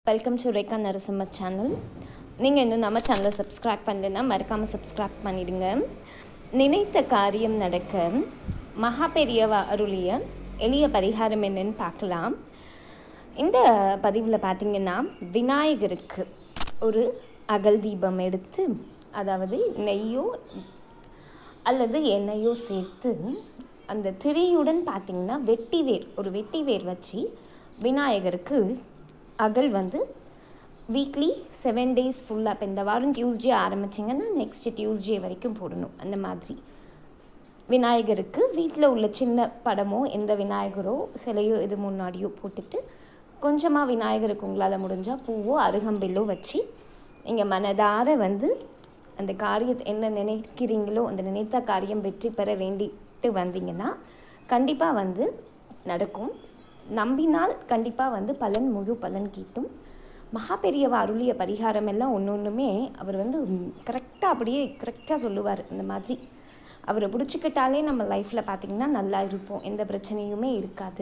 welcome to Rekha Narasimha channel நீங்கள் இன்னும் நம்ம சேனலை சப்ஸ்கிரைப் பண்ணலைன்னா மறக்காமல் சப்ஸ்கிரைப் பண்ணிடுங்க நினைத்த காரியம் நடக்க மகா பெரியவா அருளிய எளிய பரிகாரம் என்னன்னு பார்க்கலாம் இந்த பதிவில் பார்த்தீங்கன்னா விநாயகருக்கு ஒரு அகல் தீபம் எடுத்து அதாவது நெய்யோ அல்லது எண்ணெயோ சேர்த்து அந்த திரியுடன் பார்த்தீங்கன்னா வெட்டி வேர் ஒரு வெட்டி வேர் வச்சு விநாயகருக்கு அகல் வந்து வீக்லி செவன் டேஸ் ஃபுல்லாக இப்போ இந்த வாரம் டியூஸ்டே ஆரம்பிச்சிங்கன்னா நெக்ஸ்ட் டியூஸ்டே வரைக்கும் போடணும் அந்த மாதிரி விநாயகருக்கு வீட்டில் உள்ள சின்ன படமோ எந்த விநாயகரோ சிலையோ இது முன்னாடியோ போட்டுட்டு கொஞ்சமாக விநாயகருக்கு உங்களால் முடிஞ்சால் பூவோ அருகம்பில்லோ வச்சு நீங்கள் மனதார வந்து அந்த காரியத்தை என்ன நினைக்கிறீங்களோ அந்த நினைத்த காரியம் வெற்றி பெற வேண்டிட்டு வந்தீங்கன்னா கண்டிப்பாக வந்து நடக்கும் நம்பினால் கண்டிப்பாக வந்து பலன் முழு பலன் கீட்டும் மகா பெரியவா அருளிய பரிகாரம் எல்லாம் ஒன்று ஒன்றுமே அவர் வந்து கரெக்டாக அப்படியே கரெக்டாக சொல்லுவார் இந்த மாதிரி அவரை பிடிச்சிக்கிட்டாலே நம்ம லைஃப்பில் பார்த்திங்கன்னா நல்லா இருப்போம் எந்த பிரச்சனையுமே இருக்காது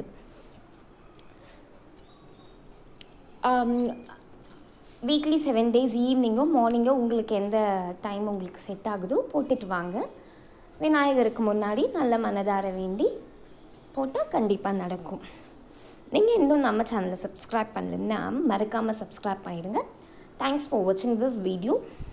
வீக்லி செவன் டேஸ் ஈவினிங்கோ மார்னிங்கோ உங்களுக்கு எந்த டைம் உங்களுக்கு செட் ஆகுதோ போட்டுட்டு வாங்க விநாயகருக்கு முன்னாடி நல்ல மனதார வேண்டி போட்டால் கண்டிப்பாக நடக்கும் நீங்கள் இன்னும் நம்ம சேனலை சப்ஸ்கிரைப் பண்ணலன்னா மறக்காமல் சப்ஸ்கிரைப் பண்ணிடுங்க தேங்க்ஸ் ஃபார் வாட்சிங் திஸ் வீடியோ